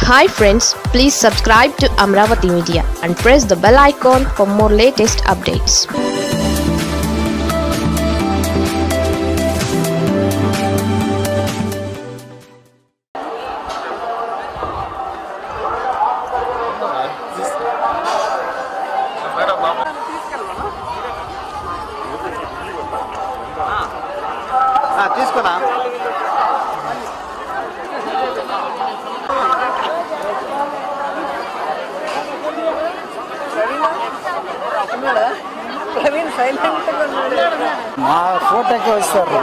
hi friends please subscribe to Amaravati media and press the bell icon for more latest updates ఆ, తీసుకున్నా Praveen silent గా ఉన్నాడు మా ఫోటోకి వస్తారు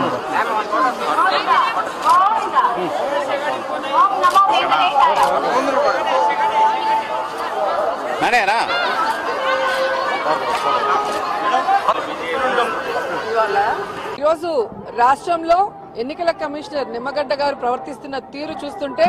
నడేరా ఈరోజు రాష్ట్రంలో ఎన్నికల కమిషనర్ నిమ్మగడ్డ గారు ప్రవర్తిస్తున్న తీరు చూస్తుంటే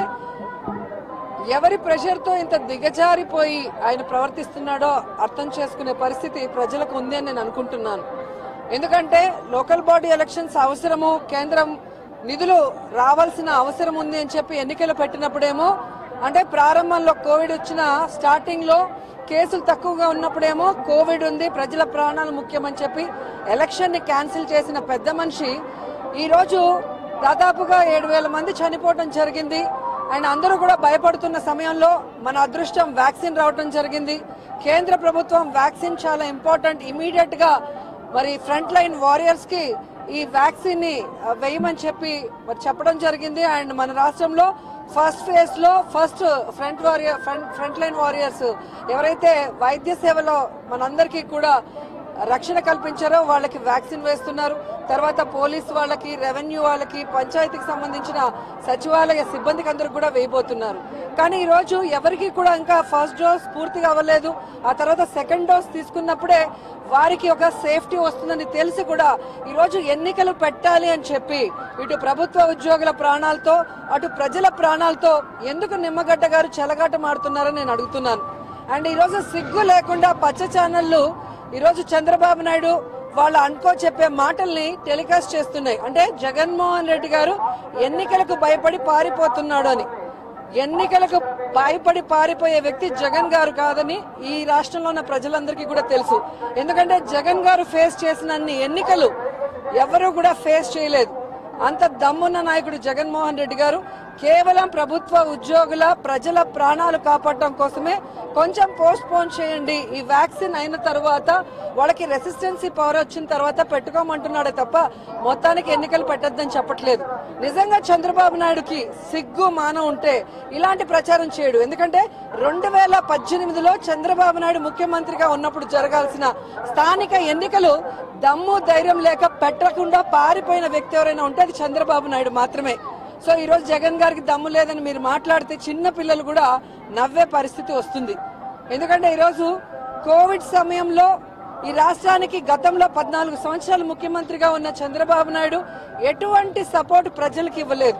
ఎవరి ప్రెషర్ తో ఇంత దిగజారిపోయి ఆయన ప్రవర్తిస్తున్నాడో అర్థం చేసుకునే పరిస్థితి ప్రజలకు ఉంది అని నేను అనుకుంటున్నాను ఎందుకంటే లోకల్ బాడీ ఎలక్షన్స్ అవసరము కేంద్రం నిధులు రావాల్సిన అవసరం ఉంది అని చెప్పి ఎన్నికలు పెట్టినప్పుడేమో అంటే ప్రారంభంలో కోవిడ్ వచ్చిన స్టార్టింగ్ లో కేసులు తక్కువగా ఉన్నప్పుడేమో కోవిడ్ ఉంది ప్రజల ప్రాణాలు ముఖ్యమని చెప్పి ఎలక్షన్ ని క్యాన్సిల్ చేసిన పెద్ద మనిషి ఈ రోజు దాదాపుగా ఏడు వేల మంది చనిపోవడం జరిగింది అండ్ అందరూ కూడా భయపడుతున్న సమయంలో మన అదృష్టం వ్యాక్సిన్ రావడం జరిగింది కేంద్ర ప్రభుత్వం వ్యాక్సిన్ చాలా ఇంపార్టెంట్ ఇమీడియట్ గా మరి ఫ్రంట్ లైన్ వారియర్స్ కి ఈ వ్యాక్సిన్ ని ఆ, వేయమని చెప్పి మరి చెప్పడం జరిగింది అండ్ మన రాష్ట్రంలో ఫస్ట్ ఫేజ్ లో first front warrior front front line warriors ఎవరైతే వైద్య సేవలో మనందరికీ కూడా రక్షణ కల్పించారో వాళ్ళకి వ్యాక్సిన్ వేస్తున్నారు తర్వాత పోలీస్ వాళ్ళకి రెవెన్యూ వాళ్ళకి పంచాయతీకి సంబంధించిన సచివాలయ సిబ్బందికి అందరికి కూడా వేయబోతున్నారు కానీ ఈ రోజు ఎవరికి కూడా ఇంకా ఫస్ట్ డోస్ పూర్తిగా అవ్వలేదు ఆ తర్వాత సెకండ్ డోస్ తీసుకున్నప్పుడే వారికి ఒక సేఫ్టీ వస్తుందని తెలిసి కూడా ఈ రోజు ఎన్నికలు పెట్టాలి అని చెప్పి ఇటు ప్రభుత్వ ఉద్యోగుల ప్రాణాలతో అటు ప్రజల ప్రాణాలతో ఎందుకు నిమ్మగడ్డ గారు చెలగాటమాడుతున్నారని నేను అడుగుతున్నాను అండ్ ఈ రోజు సిగ్గు లేకుండా పచ్చ ఛానళ్లు ఈ రోజు చంద్రబాబు నాయుడు వాళ్ళు అనుకో చెప్పే మాటల్ని టెలికాస్ట్ చేస్తున్నాయి అంటే జగన్మోహన్ రెడ్డి గారు ఎన్నికలకు భయపడి పారిపోతున్నాడు అని ఎన్నికలకు భయపడి పారిపోయే వ్యక్తి జగన్ గారు కాదని ఈ రాష్ట్రంలో ఉన్న ప్రజలందరికీ కూడా తెలుసు ఎందుకంటే జగన్ గారు ఫేస్ చేసిన అన్ని ఎన్నికలు ఎవరు కూడా ఫేస్ చేయలేదు అంత దమ్మున్న నాయకుడు జగన్మోహన్ రెడ్డి గారు కేవలం ప్రభుత్వ ఉద్యోగుల ప్రజల ప్రాణాలు కాపాడటం కోసమే కొంచెం పోస్ట్ పోన్ చేయండి ఈ వ్యాక్సిన్ అయిన తర్వాత వాళ్ళకి రెసిస్టెన్సీ పవర్ వచ్చిన తర్వాత పెట్టుకోమంటున్నాడే తప్ప మొత్తానికి ఎన్నికలు పెట్టొద్దని చెప్పట్లేదు నిజంగా చంద్రబాబు నాయుడుకి సిగ్గు మానం ఉంటే ఇలాంటి ప్రచారం చేయడు ఎందుకంటే రెండు వేల పద్దెనిమిదిలో చంద్రబాబు నాయుడు ముఖ్యమంత్రిగా ఉన్నప్పుడు జరగాల్సిన స్థానిక ఎన్నికలు దమ్ము ధైర్యం లేక పెట్టకుండా పారిపోయిన వ్యక్తి ఎవరైనా ఉంటే అది చంద్రబాబు నాయుడు మాత్రమే సో ఈ రోజు జగన్ గారికి దమ్ము లేదని మీరు మాట్లాడితే చిన్న పిల్లలు కూడా నవ్వే పరిస్థితి వస్తుంది ఎందుకంటే ఈరోజు కోవిడ్ సమయంలో ఈ రాష్ట్రానికి గతంలో పద్నాలుగు సంవత్సరాలు ముఖ్యమంత్రిగా ఉన్న చంద్రబాబు నాయుడు ఎటువంటి సపోర్ట్ ప్రజలకు ఇవ్వలేదు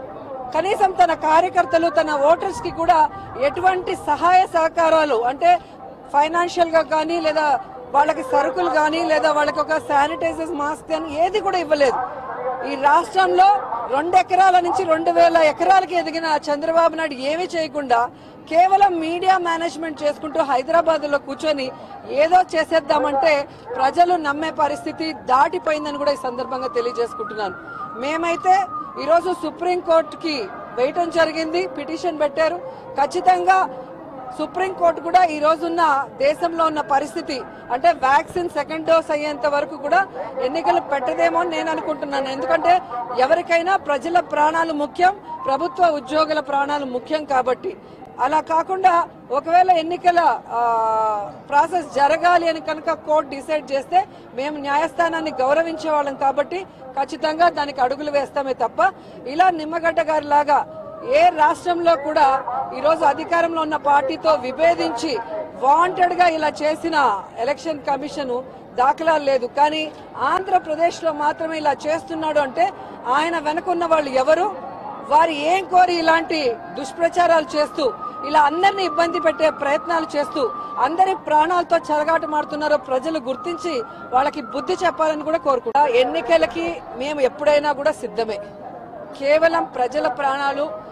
కనీసం తన కార్యకర్తలు తన ఓటర్స్ కి కూడా ఎటువంటి సహాయ సహకారాలు అంటే ఫైనాన్షియల్ గా కానీ లేదా వాళ్ళకి సరుకులు కానీ లేదా వాళ్ళకి ఒక శానిటైజర్స్ మాస్క్ కానీ ఏది కూడా ఇవ్వలేదు ఈ రాష్ట్రంలో రెండు ఎకరాల నుంచి రెండు వేల ఎకరాలకి ఎదిగిన చంద్రబాబు నాయుడు ఏమీ చేయకుండా కేవలం మీడియా మేనేజ్మెంట్ చేసుకుంటూ హైదరాబాద్ లో కూర్చొని ఏదో చేసేద్దామంటే ప్రజలు నమ్మే పరిస్థితి దాటిపోయిందని కూడా ఈ సందర్భంగా తెలియజేసుకుంటున్నాను మేమైతే ఈరోజు సుప్రీంకోర్టుకి వేయటం జరిగింది పిటిషన్ పెట్టారు ఖచ్చితంగా సుప్రీంకోర్టు కూడా ఈ రోజున్న దేశంలో ఉన్న పరిస్థితి అంటే వ్యాక్సిన్ సెకండ్ డోస్ అయ్యేంత వరకు కూడా ఎన్నికలు పెట్టదేమో అని నేను అనుకుంటున్నాను ఎందుకంటే ఎవరికైనా ప్రజల ప్రాణాలు ముఖ్యం ప్రభుత్వ ఉద్యోగుల ప్రాణాలు ముఖ్యం కాబట్టి అలా కాకుండా ఒకవేళ ఎన్నికల ఆ, ప్రాసెస్ జరగాలి అని కనుక కోర్టు డిసైడ్ చేస్తే మేము న్యాయస్థానాన్ని గౌరవించే వాళ్ళం కాబట్టి ఖచ్చితంగా దానికి అడుగులు వేస్తామే తప్ప ఇలా నిమ్మగడ్డ గారి లాగా ఏ రాష్ట్రంలో కూడా ఈరోజు అధికారంలో ఉన్న పార్టీతో విభేదించి వాంటెడ్ గా ఇలా చేసిన ఎలక్షన్ కమిషన్ దాఖలాలు లేదు కానీ ఆంధ్రప్రదేశ్ లో మాత్రమే ఇలా చేస్తున్నాడు అంటే ఆయన వెనుకున్న వాళ్ళు ఎవరు వారు ఏం కోరి ఇలాంటి దుష్ప్రచారాలు చేస్తూ ఇలా అందరిని ఇబ్బంది పెట్టే ప్రయత్నాలు చేస్తూ అందరి ప్రాణాలతో చెలగాటమాడుతున్నారో ప్రజలు గుర్తించి వాళ్ళకి బుద్ధి చెప్పాలని కూడా కోరుకుంటా ఎన్నికలకి మేము ఎప్పుడైనా కూడా సిద్ధమే కేవలం ప్రజల ప్రాణాలు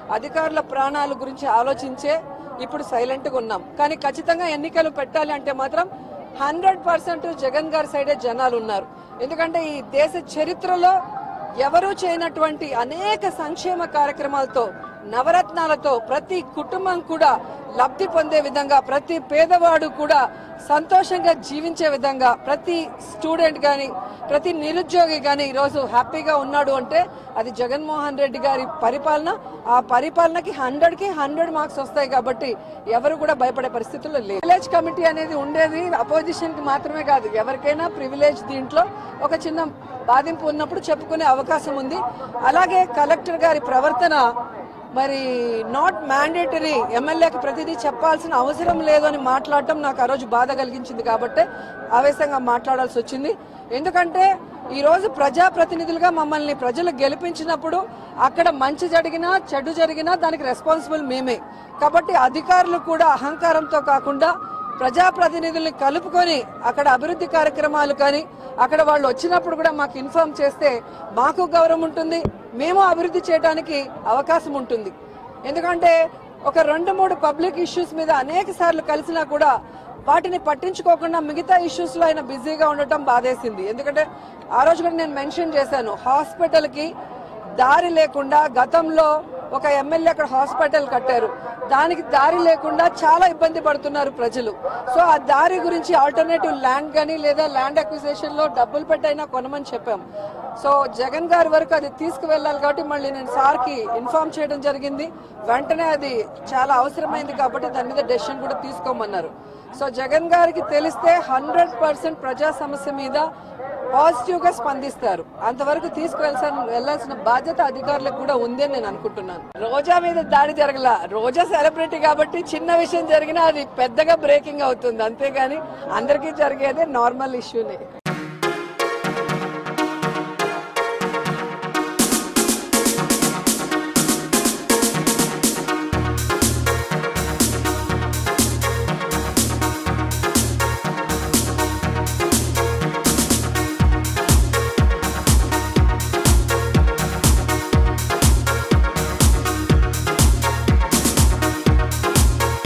అధికారుల ప్రాణాల గురించి ఆలోచించే ఇప్పుడు సైలెంట్ గా ఉన్నాం కానీ ఖచ్చితంగా ఎన్నికలు పెట్టాలి అంటే మాత్రం హండ్రెడ్ పర్సెంట్ జగన్ గారి సైడే జనాలు ఉన్నారు ఎందుకంటే ఈ దేశ చరిత్రలో ఎవరూ చేయనటువంటి అనేక సంక్షేమ కార్యక్రమాలతో నవరత్నాలతో ప్రతి కుటుంబం కూడా లబ్ధి పొందే విధంగా ప్రతి పేదవాడు కూడా సంతోషంగా జీవించే విధంగా ప్రతి స్టూడెంట్ గాని ప్రతి నిరుద్యోగి గాని ఈరోజు హ్యాపీగా ఉన్నాడు అంటే అది జగన్మోహన్ రెడ్డి గారి పరిపాలన ఆ పరిపాలనకి హండ్రెడ్ కి హండ్రెడ్ మార్క్స్ వస్తాయి కాబట్టి ఎవరు కూడా భయపడే పరిస్థితుల్లో లేదు విలేజ్ కమిటీ అనేది ఉండేది అపోజిషన్ కి మాత్రమే కాదు ఎవరికైనా ప్రివిలేజ్ దీంట్లో ఒక చిన్న బాధింపు ఉన్నప్పుడు చెప్పుకునే అవకాశం ఉంది అలాగే కలెక్టర్ గారి ప్రవర్తన మరి నాట్ మ్యాండేటరీ ఎమ్మెల్యేకి ప్రతిదీ చెప్పాల్సిన అవసరం లేదు అని మాట్లాడటం నాకు ఆ రోజు బాధ కలిగించింది కాబట్టి ఆవేశంగా మాట్లాడాల్సి వచ్చింది ఎందుకంటే ఈ రోజు ప్రజాప్రతినిధులుగా మమ్మల్ని ప్రజలు గెలిపించినప్పుడు అక్కడ మంచి జరిగినా చెడు జరిగినా దానికి రెస్పాన్సిబుల్ మేమే కాబట్టి అధికారులు కూడా అహంకారంతో కాకుండా ప్రజాప్రతినిధుల్ని కలుపుకొని అక్కడ అభివృద్ధి కార్యక్రమాలు కానీ అక్కడ వాళ్ళు వచ్చినప్పుడు కూడా మాకు ఇన్ఫార్మ్ చేస్తే మాకు గౌరవం ఉంటుంది మేము అభివృద్ధి చేయడానికి అవకాశం ఉంటుంది ఎందుకంటే ఒక రెండు మూడు పబ్లిక్ ఇష్యూస్ మీద అనేక సార్లు కలిసినా కూడా వాటిని పట్టించుకోకుండా మిగతా ఇష్యూస్ లో ఆయన బిజీగా ఉండటం బాధేసింది ఎందుకంటే ఆ రోజు కూడా నేను మెన్షన్ చేశాను హాస్పిటల్ కి దారి లేకుండా గతంలో ఒక ఎమ్మెల్యే అక్కడ హాస్పిటల్ కట్టారు దానికి దారి లేకుండా చాలా ఇబ్బంది పడుతున్నారు ప్రజలు సో ఆ దారి గురించి ఆల్టర్నేటివ్ ల్యాండ్ కానీ లేదా ల్యాండ్ అక్విజిషన్ లో డబ్బులు పెట్టైనా కొనమని చెప్పాం సో జగన్ గారి వరకు అది తీసుకువెళ్ళాలి కాబట్టి మళ్ళీ నేను సార్ కి ఇన్ఫార్మ్ చేయడం జరిగింది వెంటనే అది చాలా అవసరమైంది కాబట్టి దాని మీద డెసిషన్ కూడా తీసుకోమన్నారు సో జగన్ గారికి తెలిస్తే హండ్రెడ్ పర్సెంట్ ప్రజా సమస్య మీద పాజిటివ్ గా స్పందిస్తారు అంతవరకు తీసుకువెళ్ళాల్సిన వెళ్ళాల్సిన బాధ్యత అధికారులకు కూడా ఉంది అని నేను అనుకుంటున్నాను రోజా మీద దాడి జరగల రోజా సెలబ్రిటీ కాబట్టి చిన్న విషయం జరిగినా అది పెద్దగా బ్రేకింగ్ అవుతుంది అంతేగాని అందరికీ జరిగేదే నార్మల్ ఇష్యూనే